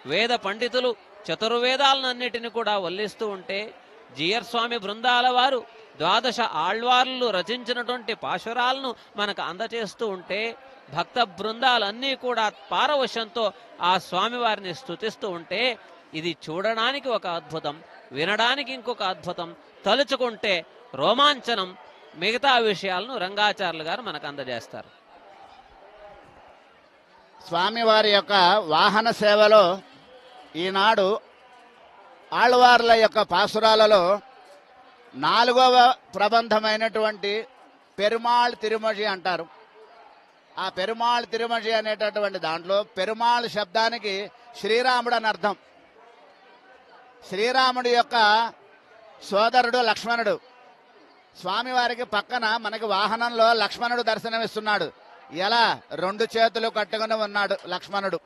వేద పండితులు చతుర్వేదాలన్నిటిని కూడా వల్లిస్తూ ఉంటే జియర్ స్వామి బృందాల వారు ద్వాదశ ఆళ్వార్లు రచించినటువంటి పాశురాలను మనకు అందచేస్తూ ఉంటే భక్త బృందాలన్నీ కూడా పారవశ్యంతో ఆ స్వామివారిని స్తుతిస్తూ ఉంటే ఇది చూడడానికి ఒక అద్భుతం వినడానికి ఇంకొక అద్భుతం తలుచుకుంటే రోమాంచనం మిగతా విషయాలను రంగాచార్యులు గారు మనకు అందజేస్తారు స్వామివారి యొక్క వాహన సేవలో ఈనాడు ఆళ్వార్ల యొక్క పాసురాలలో నాలుగవ ప్రబంధమైనటువంటి పెరుమాళ్ తిరుమజి అంటారు ఆ పెరుమాళ్ తిరుమజి అనేటటువంటి దాంట్లో పెరుమాళ్ శబ్దానికి శ్రీరాముడు అని అర్థం శ్రీరాముడి యొక్క సోదరుడు లక్ష్మణుడు స్వామివారికి పక్కన మనకి వాహనంలో లక్ష్మణుడు దర్శనమిస్తున్నాడు ఎలా రెండు చేతులు కట్టుకుని ఉన్నాడు లక్ష్మణుడు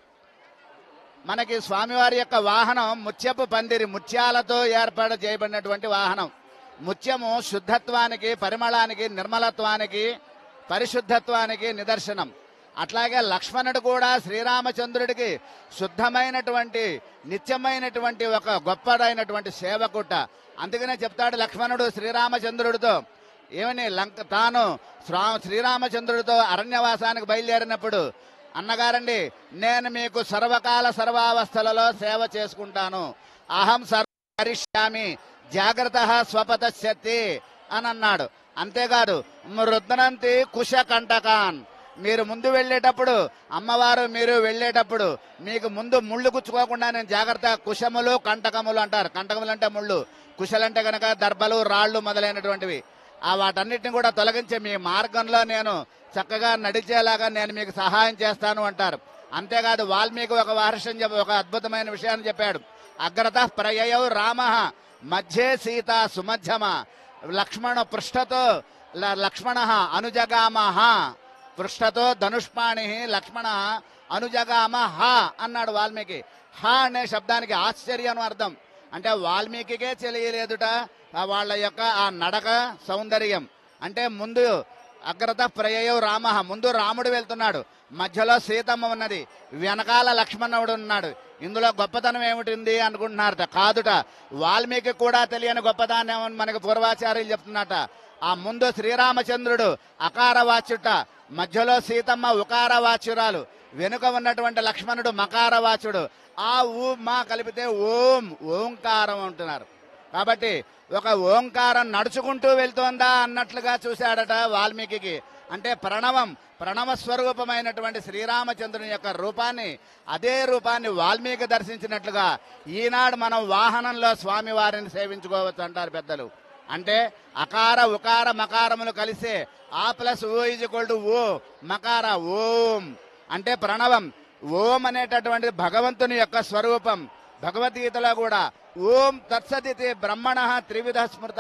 మనకి స్వామివారి యొక్క వాహనం ముత్యపు పందిరి ముత్యాలతో ఏర్పాటు చేయబడినటువంటి వాహనం ముత్యము శుద్ధత్వానికి పరిమళానికి నిర్మలత్వానికి పరిశుద్ధత్వానికి నిదర్శనం అట్లాగే లక్ష్మణుడు కూడా శ్రీరామచంద్రుడికి శుద్ధమైనటువంటి నిత్యమైనటువంటి ఒక గొప్పదైనటువంటి సేవకుట అందుకనే చెప్తాడు లక్ష్మణుడు శ్రీరామచంద్రుడితో ఏమని లంక తాను శ్రా- శ్రీరామచంద్రుడితో అరణ్యవాసానికి బయలుదేరినప్పుడు అన్నగారండి నేను మీకు సర్వకాల సర్వావస్థలలో సేవ చేసుకుంటాను అహం సర్వ కరిష్యామి జాగ్రత్త స్వపతశక్తి అని అన్నాడు అంతేకాదు మృద్నంతి కుశ కంటకాన్ మీరు ముందు వెళ్ళేటప్పుడు అమ్మవారు మీరు వెళ్ళేటప్పుడు మీకు ముందు ముళ్ళు గుచ్చుకోకుండా నేను జాగ్రత్త కుశములు కంటకములు అంటారు కంటకములు అంటే ముళ్ళు కుశలంటే కనుక దర్భలు రాళ్ళు మొదలైనటువంటివి ఆ వాటన్నిటిని కూడా తొలగించి మీ మార్గంలో నేను చక్కగా నడిచేలాగా నేను మీకు సహాయం చేస్తాను అంటారు అంతేకాదు వాల్మీకి ఒక వార్షం చెప్ప ఒక అద్భుతమైన విషయాన్ని చెప్పాడు అగ్రత ప్రయయౌ రామ మధ్యే సీత సుమధ్యమ లక్ష్మణ పృష్ఠతో ల- లక్ష్మణ అనుజగామహ పృష్ఠతో ధనుష్పాణి లక్ష్మణ అనుజగామ హ అన్నాడు వాల్మీకి హ అనే శబ్దానికి ఆశ్చర్యం అర్థం అంటే వాల్మీకికే తెలియలేదుట ఆ వాళ్ళ యొక్క ఆ నడక సౌందర్యం అంటే ముందు అగ్రత ప్రయయౌ రామ ముందు రాముడు వెళ్తున్నాడు మధ్యలో సీతమ్మ ఉన్నది వెనకాల లక్ష్మణుడు ఉన్నాడు ఇందులో గొప్పతనం ఏమిటింది అనుకుంటున్నారట కాదుట వాల్మీకి కూడా తెలియని గొప్పతనం ఏమని మనకు పూర్వాచార్యులు చెప్తున్నట ఆ ముందు శ్రీరామచంద్రుడు అకార వాచ్యుట మధ్యలో సీతమ్మ ఉకార వాచ్యురాలు వెనుక ఉన్నటువంటి లక్ష్మణుడు మకార వాచుడు ఆ ఊ మా కలిపితే ఓం ఓంకారం అంటున్నారు కాబట్టి ఒక ఓంకారం నడుచుకుంటూ వెళ్తోందా అన్నట్లుగా చూశాడట వాల్మీకి అంటే ప్రణవం ప్రణవ స్వరూపమైనటువంటి శ్రీరామచంద్రుని యొక్క రూపాన్ని అదే రూపాన్ని వాల్మీకి దర్శించినట్లుగా ఈనాడు మనం వాహనంలో స్వామి వారిని సేవించుకోవచ్చు అంటారు పెద్దలు అంటే అకార ఉకార మకారములు కలిసే ఆ plus O is equal to O మకార ఓం అంటే ప్రణవం ఓం అనేటటువంటి భగవంతుని యొక్క స్వరూపం భగవద్గీతలో కూడా ఓం తత్సదితి బ్రహ్మణ త్రివిధ స్మృత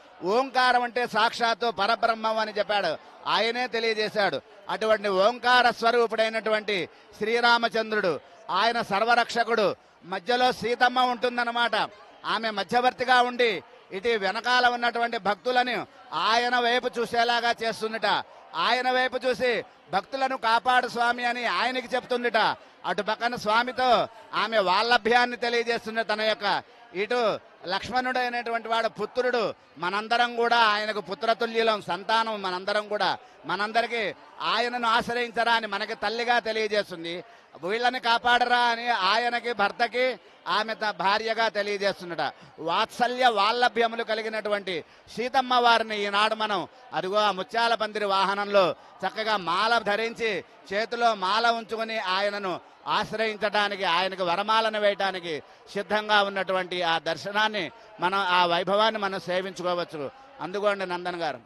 ఓంకారం అంటే సాక్షాత్తు పరబ్రహ్మం అని చెప్పాడు ఆయనే తెలియజేశాడు అటువంటి ఓంకార స్వరూపుడైనటువంటి శ్రీరామచంద్రుడు ఆయన సర్వరక్షకుడు మధ్యలో సీతమ్మ ఉంటుందన్నమాట ఆమె మధ్యవర్తిగా ఉండి ఇటు వెనకాల ఉన్నటువంటి భక్తులను ఆయన వైపు చూసేలాగా చేస్తుందిట ఆయన వైపు చూసి భక్తులను కాపాడు స్వామి అని ఆయనకి చెప్తుందిట అటు పక్కన స్వామితో ఆమె వాల్లభ్యాన్ని తెలియజేస్తుంది తన యొక్క ఇటు లక్ష్మణుడు అయినటువంటి వాడు పుత్రుడు మనందరం కూడా ఆయనకు పుత్రతుల్యులం సంతానం మనందరం కూడా మనందరికీ ఆయనను ఆశ్రయించరా అని మనకి తల్లిగా తెలియజేస్తుంది వీళ్ళని కాపాడరా అని ఆయనకి భర్తకి ఆమె త- భార్యగా తెలియజేస్తున్నట వాత్సల్య వాల్లభ్యములు కలిగినటువంటి సీతమ్మ వారిని ఈనాడు మనం అదిగో ఆ ముత్యాల పందిరి వాహనంలో చక్కగా మాల ధరించి చేతిలో మాల ఉంచుకొని ఆయనను ఆశ్రయించడానికి ఆయనకు వరమాలను వేయటానికి సిద్ధంగా ఉన్నటువంటి ఆ దర్శనాన్ని మనం ఆ వైభవాన్ని మనం సేవించుకోవచ్చు అందుకోండి నందన్ గారు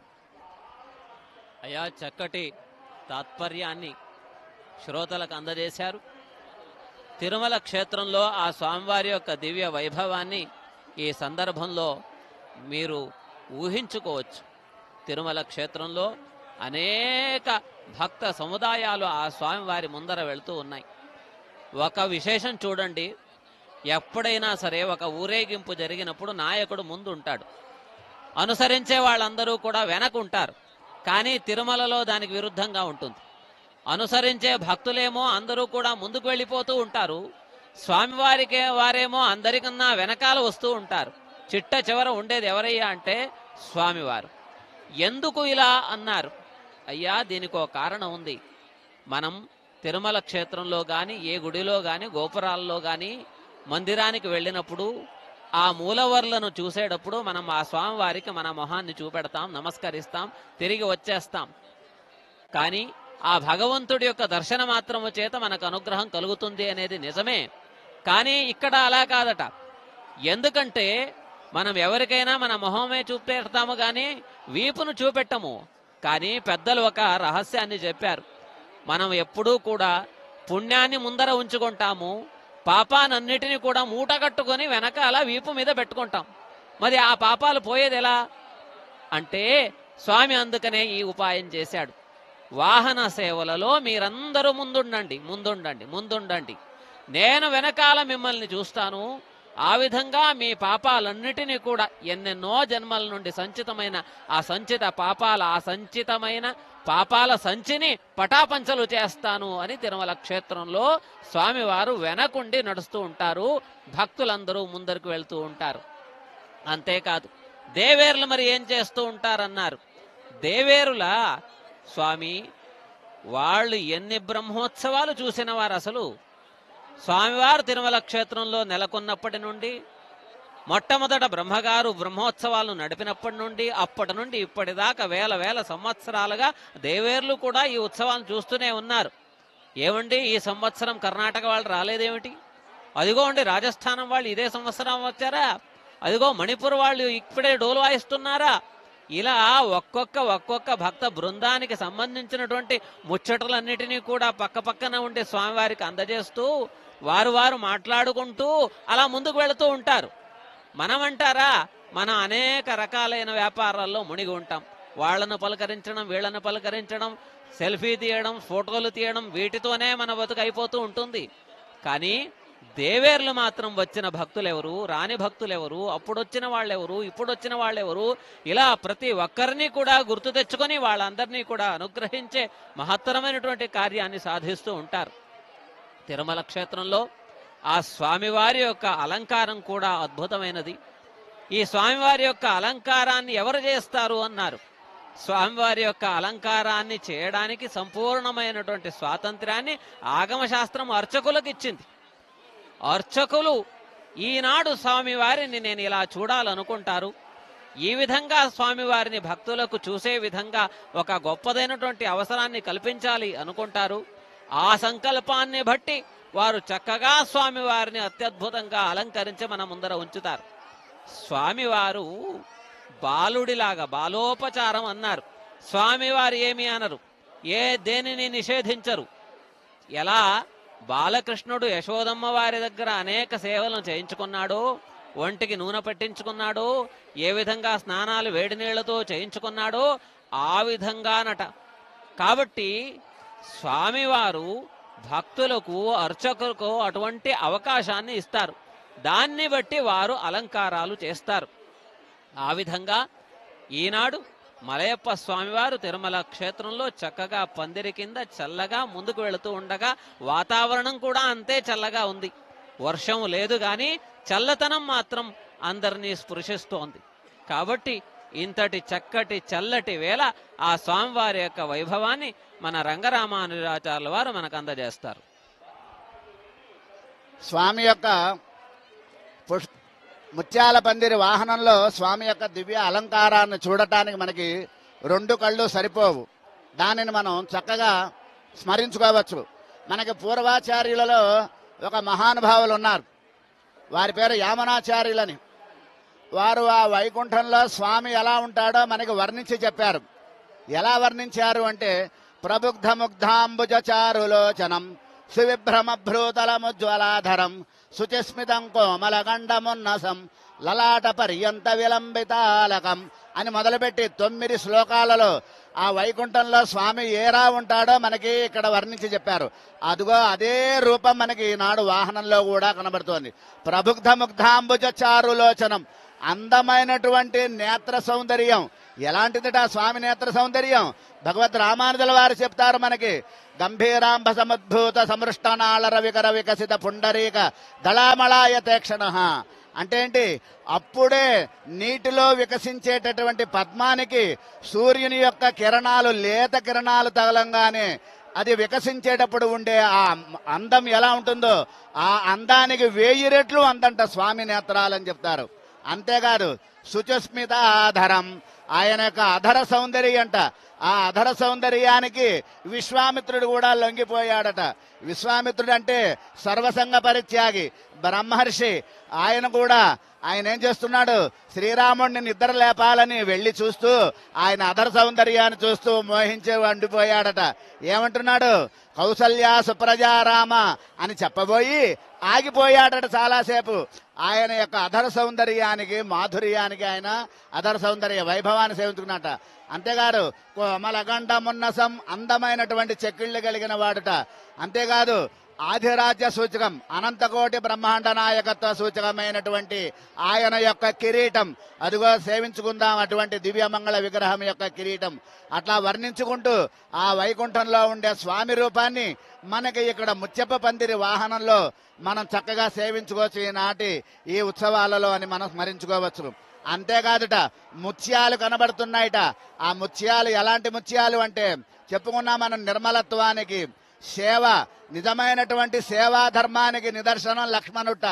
అయా చక్కటి తాత్పర్యాన్ని శ్రోతలకు అందజేశారు తిరుమల క్షేత్రంలో ఆ స్వామివారి యొక్క దివ్య వైభవాన్ని ఈ సందర్భంలో మీరు ఊహించుకోవచ్చు తిరుమల క్షేత్రంలో అనేక భక్త సముదాయాలు ఆ స్వామివారి ముందర వెళ్తూ ఉన్నాయి ఒక విశేషం చూడండి ఎప్పుడైనా సరే ఒక ఊరేగింపు జరిగినప్పుడు నాయకుడు ముందు ఉంటాడు అనుసరించే వాళ్ళందరూ కూడా వెనకుంటారు కానీ తిరుమలలో దానికి విరుద్ధంగా ఉంటుంది అనుసరించే భక్తులేమో అందరూ కూడా ముందుకు వెళ్ళిపోతూ ఉంటారు స్వామివారికి వారేమో అందరికన్నా వెనకాల వస్తూ ఉంటారు చిట్ట చివర ఉండేది ఎవరయ్యా అంటే స్వామివారు ఎందుకు ఇలా అన్నారు అయ్యా దీనికి ఒక కారణం ఉంది మనం తిరుమల క్షేత్రంలో కానీ ఏ గుడిలో కానీ గోపురాల్లో కానీ మందిరానికి వెళ్ళినప్పుడు ఆ మూలవర్లను చూసేటప్పుడు మనం ఆ స్వామివారికి మన మొహాన్ని చూపెడతాం నమస్కరిస్తాం తిరిగి వచ్చేస్తాం కానీ ఆ భగవంతుడి యొక్క దర్శన మాత్రము చేత మనకు అనుగ్రహం కలుగుతుంది అనేది నిజమే కానీ ఇక్కడ అలా కాదట ఎందుకంటే మనం ఎవరికైనా మన మొహమే చూపెడతాము కానీ వీపును చూపెట్టము కానీ పెద్దలు ఒక రహస్యాన్ని చెప్పారు మనం ఎప్పుడూ కూడా పుణ్యాన్ని ముందర ఉంచుకుంటాము పాపానన్నిటిని కూడా మూట కట్టుకొని వెనకాల వీపు మీద పెట్టుకుంటాం మరి ఆ పాపాలు పోయేది ఎలా అంటే స్వామి అందుకనే ఈ ఉపాయం చేశాడు వాహన సేవలలో మీరందరూ ముందుండండి ముందుండండి ముందుండండి నేను వెనకాల మిమ్మల్ని చూస్తాను ఆ విధంగా మీ పాపాలన్నిటినీ కూడా ఎన్నెన్నో జన్మల నుండి సంచితమైన ఆ సంచిత పాపాల ఆ సంచితమైన పాపాల సంచిని పటాపంచలు చేస్తాను అని తిరుమల క్షేత్రంలో స్వామివారు వెనకుండి నడుస్తూ ఉంటారు భక్తులందరూ ముందరకు వెళ్తూ ఉంటారు అంతేకాదు దేవేరులు మరి ఏం చేస్తూ ఉంటారన్నారు దేవేరుల స్వామి వాళ్ళు ఎన్ని బ్రహ్మోత్సవాలు చూసిన వారు అసలు స్వామివారు తిరుమల క్షేత్రంలో నెలకొన్నప్పటి నుండి మొట్టమొదట బ్రహ్మగారు బ్రహ్మోత్సవాలను నడిపినప్పటి నుండి అప్పటి నుండి ఇప్పటిదాకా వేల వేల సంవత్సరాలుగా దేవేర్లు కూడా ఈ ఉత్సవాలను చూస్తూనే ఉన్నారు ఏమండి ఈ సంవత్సరం కర్ణాటక వాళ్ళు రాలేదేమిటి అదిగో అండి రాజస్థానం వాళ్ళు ఇదే సంవత్సరం వచ్చారా అదిగో మణిపూర్ వాళ్ళు ఇప్పుడే డోలు వాయిస్తున్నారా ఇలా ఒక్కొక్క ఒక్కొక్క భక్త బృందానికి సంబంధించినటువంటి ముచ్చటలన్నిటినీ కూడా పక్క పక్కన ఉండే స్వామివారికి అందజేస్తూ వారు వారు మాట్లాడుకుంటూ అలా ముందుకు వెళుతూ ఉంటారు మనం అంటారా మనం అనేక రకాలైన వ్యాపారాల్లో మునిగి ఉంటాం వాళ్ళను పలకరించడం వీళ్ళను పలకరించడం సెల్ఫీ తీయడం ఫోటోలు తీయడం వీటితోనే మన బతుకు అయిపోతూ ఉంటుంది కానీ దేవేర్లు మాత్రం వచ్చిన భక్తులెవరు రాని భక్తులెవరు అప్పుడొచ్చిన వాళ్ళెవరు ఇప్పుడొచ్చిన వాళ్ళెవరు ఇలా ప్రతి ఒక్కరిని కూడా గుర్తు తెచ్చుకొని వాళ్ళందరినీ కూడా అనుగ్రహించే మహత్తరమైనటువంటి కార్యాన్ని సాధిస్తూ ఉంటారు తిరుమల క్షేత్రంలో ఆ స్వామివారి యొక్క అలంకారం కూడా అద్భుతమైనది ఈ స్వామివారి యొక్క అలంకారాన్ని ఎవరు చేస్తారు అన్నారు స్వామివారి యొక్క అలంకారాన్ని చేయడానికి సంపూర్ణమైనటువంటి స్వాతంత్ర్యాన్ని ఆగమశాస్త్రం అర్చకులకు ఇచ్చింది అర్చకులు ఈనాడు స్వామివారిని నేను ఇలా చూడాలనుకుంటారు ఈ విధంగా స్వామివారిని భక్తులకు చూసే విధంగా ఒక గొప్పదైనటువంటి అవసరాన్ని కల్పించాలి అనుకుంటారు ఆ సంకల్పాన్ని బట్టి వారు చక్కగా స్వామివారిని అత్యద్భుతంగా అలంకరించి మన ముందర ఉంచుతారు స్వామివారు బాలుడిలాగా బాలోపచారం అన్నారు స్వామివారు ఏమి అనరు ఏ దేనిని నిషేధించరు ఎలా బాలకృష్ణుడు యశోదమ్మ వారి దగ్గర అనేక సేవలను చేయించుకున్నాడో ఒంటికి నూనె పట్టించుకున్నాడో ఏ విధంగా స్నానాలు వేడి నీళ్లతో చేయించుకున్నాడో ఆ విధంగానట కాబట్టి స్వామివారు భక్తులకు అర్చకులకు అటువంటి అవకాశాన్ని ఇస్తారు దాన్ని బట్టి వారు అలంకారాలు చేస్తారు ఆ విధంగా ఈనాడు మలయప్ప స్వామివారు తిరుమల క్షేత్రంలో చక్కగా పందిరి కింద చల్లగా ముందుకు వెళుతూ ఉండగా వాతావరణం కూడా అంతే చల్లగా ఉంది వర్షం లేదు కానీ చల్లతనం మాత్రం అందరినీ స్పృశిస్తోంది కాబట్టి ఇంతటి చక్కటి చల్లటి వేళ ఆ స్వామివారి యొక్క వైభవాన్ని మన రంగరామానుజాచార్యుల వారు మనకు అందజేస్తారు స్వామి యొక్క పుష్ ముత్యాల పందిరి వాహనంలో స్వామి యొక్క దివ్య అలంకారాన్ని చూడటానికి మనకి రెండు కళ్ళు సరిపోవు దానిని మనం చక్కగా స్మరించుకోవచ్చు మనకి పూర్వాచార్యులలో ఒక మహానుభావులు ఉన్నారు వారి పేరు యామనాచార్యులని వారు ఆ వైకుంఠంలో స్వామి ఎలా ఉంటాడో మనకి వర్ణించి చెప్పారు ఎలా వర్ణించారు అంటే ప్రబుద్ధ ముగ్ధాంబుజ చారులోచనం సువిభ్రమభ్రూతలముజ్వలాధరం శుచిస్మితం కోమలగండమున్నసం లలాట పర్యంత విలంబితాలకం అని మొదలుపెట్టి తొమ్మిది శ్లోకాలలో ఆ వైకుంఠంలో స్వామి ఏరా ఉంటాడో మనకి ఇక్కడ వర్ణించి చెప్పారు అదిగో అదే రూపం మనకి ఈనాడు వాహనంలో కూడా కనబడుతోంది ప్రబుద్ధ ముగ్ధాంబుజ చారులోచనం అందమైనటువంటి నేత్ర సౌందర్యం ఎలాంటిదిట ఆ స్వామి నేత్ర సౌందర్యం భగవద్ రామానుజుల వారు చెప్తారు మనకి గంభీరాంబ సముద్భూత సమృష్టనాళర వికర వికసిత పుండరీక దళామళాయ తేక్షణ అంటే ఏంటి అప్పుడే నీటిలో వికసించేటటువంటి పద్మానికి సూర్యుని యొక్క కిరణాలు లేత కిరణాలు తగలంగానే అది వికసించేటప్పుడు ఉండే ఆ అందం ఎలా ఉంటుందో ఆ అందానికి వెయ్యి రెట్లు అందంట స్వామి నేత్రాలని చెప్తారు అంతేకాదు శుచస్మిత ఆధరం ఆయన యొక్క అధర సౌందర్యం అంట ఆ అధర సౌందర్యానికి విశ్వామిత్రుడు కూడా లొంగిపోయాడట విశ్వామిత్రుడు అంటే సర్వసంగ పరిత్యాగి బ్రహ్మర్షి ఆయన కూడా ఆయన ఏం చేస్తున్నాడు శ్రీరాముడిని నిద్ర లేపాలని వెళ్ళి చూస్తూ ఆయన అధర సౌందర్యాన్ని చూస్తూ మోహించి వండిపోయాడట ఏమంటున్నాడు కౌసల్య సుప్రజారామ అని చెప్పబోయి ఆగిపోయాడట చాలాసేపు ఆయన యొక్క అధర సౌందర్యానికి మాధుర్యానికి ఆయన అధర సౌందర్య వైభవాన్ని సేవించుకున్నట అంతేకాదు కోమలగండమున్నసం అందమైనటువంటి చెక్కిళ్ళు కలిగిన వాడుట అంతేకాదు ఆధిరాజ్య సూచకం అనంతకోటి బ్రహ్మాండ నాయకత్వ సూచకమైనటువంటి ఆయన యొక్క కిరీటం అదిగో సేవించుకుందాం అటువంటి దివ్యమంగళ విగ్రహం యొక్క కిరీటం అట్లా వర్ణించుకుంటూ ఆ వైకుంఠంలో ఉండే స్వామి రూపాన్ని మనకి ఇక్కడ ముత్యప్ప పందిరి వాహనంలో మనం చక్కగా సేవించుకోవచ్చు ఈనాటి ఈ ఉత్సవాలలో అని మనం స్మరించుకోవచ్చు అంతేకాదుట ముత్యాలు కనబడుతున్నాయిట ఆ ముత్యాలు ఎలాంటి ముత్యాలు అంటే చెప్పుకున్నా మనం నిర్మలత్వానికి సేవ నిజమైనటువంటి సేవా ధర్మానికి నిదర్శనం లక్ష్మణుట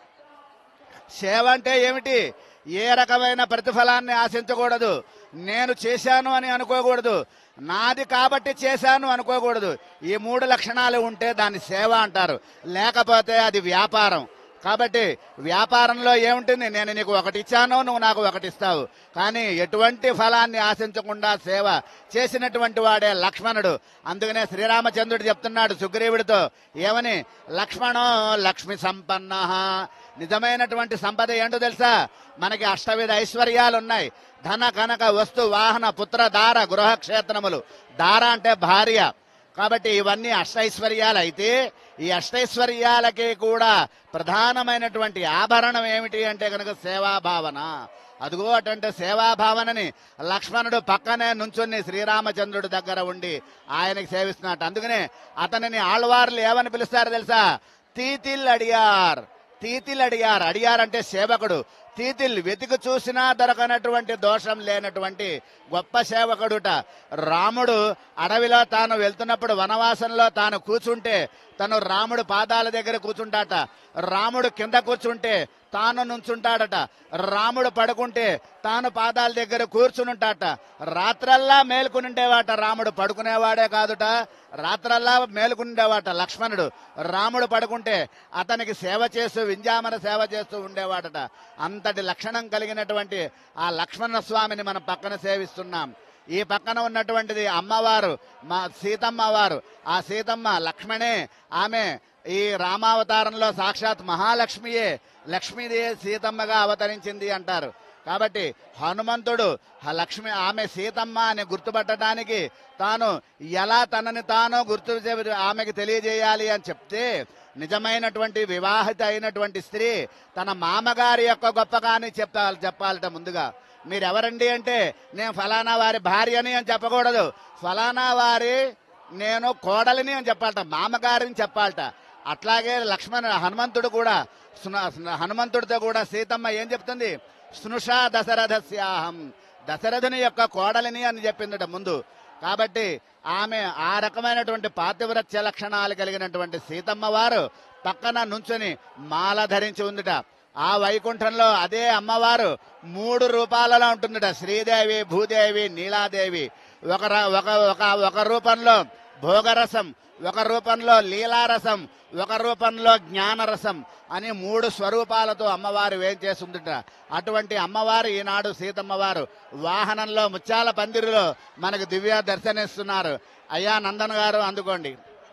సేవ అంటే ఏమిటి ఏ రకమైన ప్రతిఫలాన్ని ఆశించకూడదు నేను చేశాను అని అనుకోకూడదు నాది కాబట్టి చేశాను అనుకోకూడదు ఈ మూడు లక్షణాలు ఉంటే దాన్ని సేవ అంటారు లేకపోతే అది వ్యాపారం కాబట్టి వ్యాపారంలో ఏముంటుంది నేను నీకు ఒకటి ఇచ్చాను నువ్వు నాకు ఒకటి ఇస్తావు కానీ ఎటువంటి ఫలాన్ని ఆశించకుండా సేవ చేసినటువంటి వాడే లక్ష్మణుడు అందుకనే శ్రీరామచంద్రుడు చెప్తున్నాడు సుగ్రీవుడితో ఏమని లక్ష్మణో లక్ష్మి సంపన్న నిజమైనటువంటి సంపద ఏంటో తెలుసా మనకి అష్టవిధ ఐశ్వర్యాలు ఉన్నాయి ధన కనక వస్తు వాహన పుత్ర దార గృహక్షేత్రములు దార అంటే భార్య కాబట్టి ఇవన్నీ అష్టైశ్వర్యాలు అయితే ఈ అష్టైశ్వర్యాలకి కూడా ప్రధానమైనటువంటి ఆభరణం ఏమిటి అంటే కనుక సేవాభావన అదిగో అటువంటి సేవాభావనని లక్ష్మణుడు పక్కనే నుంచుని శ్రీరామచంద్రుడి దగ్గర ఉండి ఆయనకి సేవిస్తున్నట్టు అందుకనే అతనిని ఆళ్వార్లు ఏమని పిలుస్తారు తెలుసా తీతిల్ అడియార్ తీతిల్ అడియార్ అడియార్ అంటే సేవకుడు తీతిల్ వెతికి చూసినా దొరకనటువంటి దోషం లేనటువంటి గొప్ప సేవకుడుట రాముడు అడవిలో తాను వెళ్తున్నప్పుడు వనవాసంలో తాను కూర్చుంటే తను రాముడు పాదాల దగ్గర కూర్చుంటాట రాముడు కింద కూర్చుంటే తాను నుంచుంటాడట రాముడు పడుకుంటే తాను పాదాల దగ్గర కూర్చునుంటాట రాత్రల్లా మేలుకునిండేవాట రాముడు పడుకునేవాడే కాదుట రాత్రల్లా మేలుకునిండేవాట లక్ష్మణుడు రాముడు పడుకుంటే అతనికి సేవ చేస్తూ వింజామన సేవ చేస్తూ ఉండేవాడట అంతటి లక్షణం కలిగినటువంటి ఆ లక్ష్మణ స్వామిని మనం పక్కన సేవిస్తున్నాం ఈ పక్కన ఉన్నటువంటిది అమ్మవారు మా సీతమ్మ వారు ఆ సీతమ్మ లక్ష్మణే ఆమె ఈ రామావతారంలో సాక్షాత్ మహాలక్ష్మియే లక్ష్మీదేవి సీతమ్మగా అవతరించింది అంటారు కాబట్టి హనుమంతుడు ఆ లక్ష్మి ఆమె సీతమ్మ అని గుర్తుపట్టడానికి తాను ఎలా తనని తాను గుర్తు చే- ఆమెకి తెలియజేయాలి అని చెప్తే నిజమైనటువంటి వివాహిత అయినటువంటి స్త్రీ తన మామగారి యొక్క గొప్పగాని చెప్పాలి చెప్పాలట ముందుగా మీరెవరండి అంటే నేను ఫలానా వారి భార్యని అని చెప్పకూడదు ఫలానా వారి నేను కోడలిని అని చెప్పాలట మామగారిని చెప్పాలట అట్లాగే లక్ష్మణ హనుమంతుడు కూడా స్ను- స్ను- హనుమంతుడితో కూడా సీతమ్మ ఏం చెప్తుంది స్నుషా దశరథస్యాహం దశరథుని యొక్క కోడలిని అని చెప్పిందట ముందు కాబట్టి ఆమె ఆ రకమైనటువంటి పాతివ్రత్య లక్షణాలు కలిగినటువంటి సీతమ్మ వారు పక్కన నుంచుని మాల ధరించి ఉందిట ఆ వైకుంఠంలో అదే అమ్మవారు మూడు రూపాలలో ఉంటుందట శ్రీదేవి భూదేవి నీలాదేవి ఒక ర- ఒక ఒక ఒక రూపంలో భోగరసం ఒక రూపంలో లీలారసం ఒక రూపంలో జ్ఞానరసం అని మూడు స్వరూపాలతో అమ్మవారు వేం చేస్తుందిట అటువంటి అమ్మవారు ఈనాడు సీతమ్మవారు వాహనంలో ముత్యాల పందిరిలో మనకు దివ్య దర్శనిస్తున్నారు అయ్యా నందన్ గారు అందుకోండి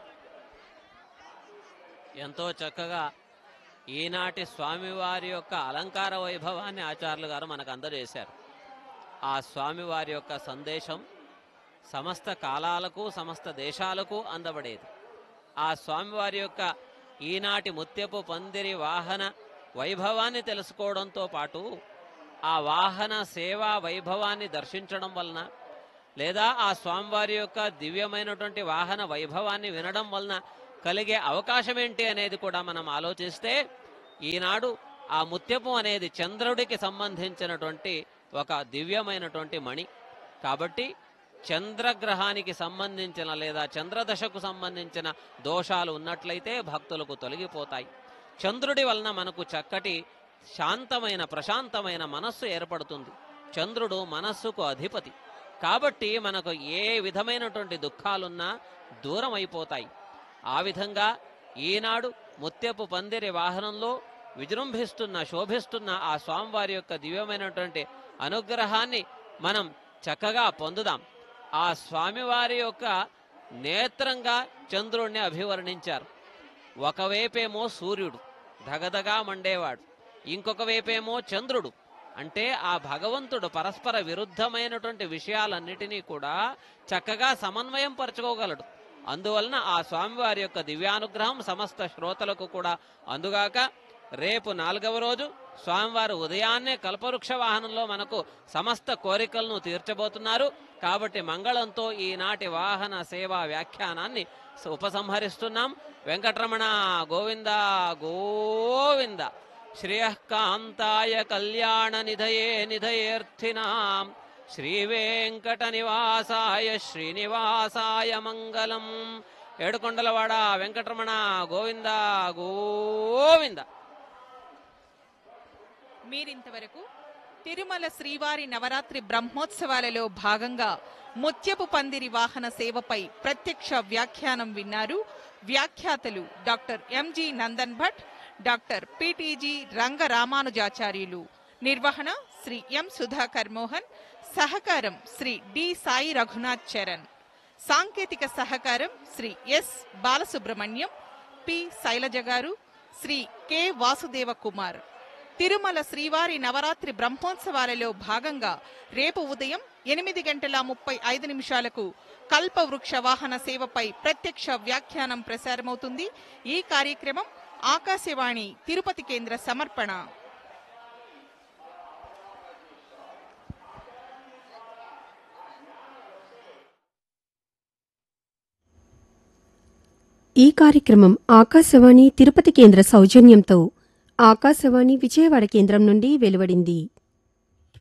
ఎంతో చక్కగా ఈనాటి స్వామివారి యొక్క అలంకార వైభవాన్ని ఆచార్యులు గారు మనకు అందజేశారు ఆ స్వామివారి యొక్క సందేశం సమస్త కాలాలకు సమస్త దేశాలకు అందబడేది ఆ స్వామివారి యొక్క ఈనాటి ముత్యపు పందిరి వాహన వైభవాన్ని తెలుసుకోవడంతో పాటు ఆ వాహన సేవా వైభవాన్ని దర్శించడం వలన లేదా ఆ స్వామివారి యొక్క దివ్యమైనటువంటి వాహన వైభవాన్ని వినడం వలన కలిగే అవకాశం ఏంటి అనేది కూడా మనం ఆలోచిస్తే ఈనాడు ఆ ముత్యపు అనేది చంద్రుడికి సంబంధించినటువంటి ఒక దివ్యమైనటువంటి మణి కాబట్టి చంద్రగ్రహానికి సంబంధించిన లేదా చంద్రదశకు సంబంధించిన దోషాలు ఉన్నట్లయితే భక్తులకు తొలగిపోతాయి చంద్రుడి వలన మనకు చక్కటి శాంతమైన ప్రశాంతమైన మనస్సు ఏర్పడుతుంది చంద్రుడు మనస్సుకు అధిపతి కాబట్టి మనకు ఏ విధమైనటువంటి దుఃఖాలున్నా దూరం అయిపోతాయి ఆ విధంగా ఈనాడు ముత్యపు పందిరి వాహనంలో విజృంభిస్తున్న శోభిస్తున్న ఆ స్వామివారి యొక్క దివ్యమైనటువంటి అనుగ్రహాన్ని మనం చక్కగా పొందుదాం ఆ స్వామివారి యొక్క నేత్రంగా చంద్రుణ్ణి అభివర్ణించారు ఒకవైపేమో సూర్యుడు ధగధగా మండేవాడు ఇంకొక వైపేమో చంద్రుడు అంటే ఆ భగవంతుడు పరస్పర విరుద్ధమైనటువంటి విషయాలన్నిటినీ కూడా చక్కగా సమన్వయం పరచుకోగలడు అందువలన ఆ స్వామివారి యొక్క దివ్యానుగ్రహం సమస్త శ్రోతలకు కూడా అందుగాక రేపు నాలుగవ రోజు స్వామివారు ఉదయాన్నే కల్పవృక్ష వాహనంలో మనకు సమస్త కోరికలను తీర్చబోతున్నారు కాబట్టి మంగళంతో ఈనాటి వాహన సేవా వ్యాఖ్యానాన్ని ఉపసంహరిస్తున్నాం వెంకటరమణ గోవింద గోవింద శ్రేయకాంతాయ కళ్యాణ నిధయే నిధయేర్థినాం శ్రీ వెంకట నివాసాయ శ్రీనివాసాయ మంగళం ఏడుకొండలవాడ వెంకటరమణ గోవింద గోవింద మీరింతవరకు తిరుమల శ్రీవారి నవరాత్రి బ్రహ్మోత్సవాలలో భాగంగా ముత్యపు పందిరి వాహన సేవపై ప్రత్యక్ష వ్యాఖ్యానం విన్నారు వ్యాఖ్యాతలు doctor M G Nandan Bhat doctor P T G Rangaramanujacharyulu నిర్వహణ శ్రీ ఎం సుధాకర్ మోహన్ సహకారం శ్రీ డి సాయి రఘునాథ్ చరణ్ సాంకేతిక సహకారం Shri S Balasubrahmanyam P Sailaja garu Shri K Vasudeva Kumar Tirumala శ్రీవారి నవరాత్రి బ్రహ్మోత్సవాలలో భాగంగా రేపు ఉదయం ఎనిమిది గంటల ముప్పై ఐదు నిమిషాలకు కల్పవృక్ష వాహన సేవపై ప్రత్యక్ష వ్యాఖ్యానం ప్రసారమవుతుంది ఈ కార్యక్రమం ఆకాశవాణి తిరుపతి కేంద్ర సమర్పణ ఈ కార్యక్రమం ఆకాశవాణి తిరుపతి కేంద్ర సౌజన్యంతో ఆకాశవాణి విజయవాడ కేంద్రం నుండి వెలువడింది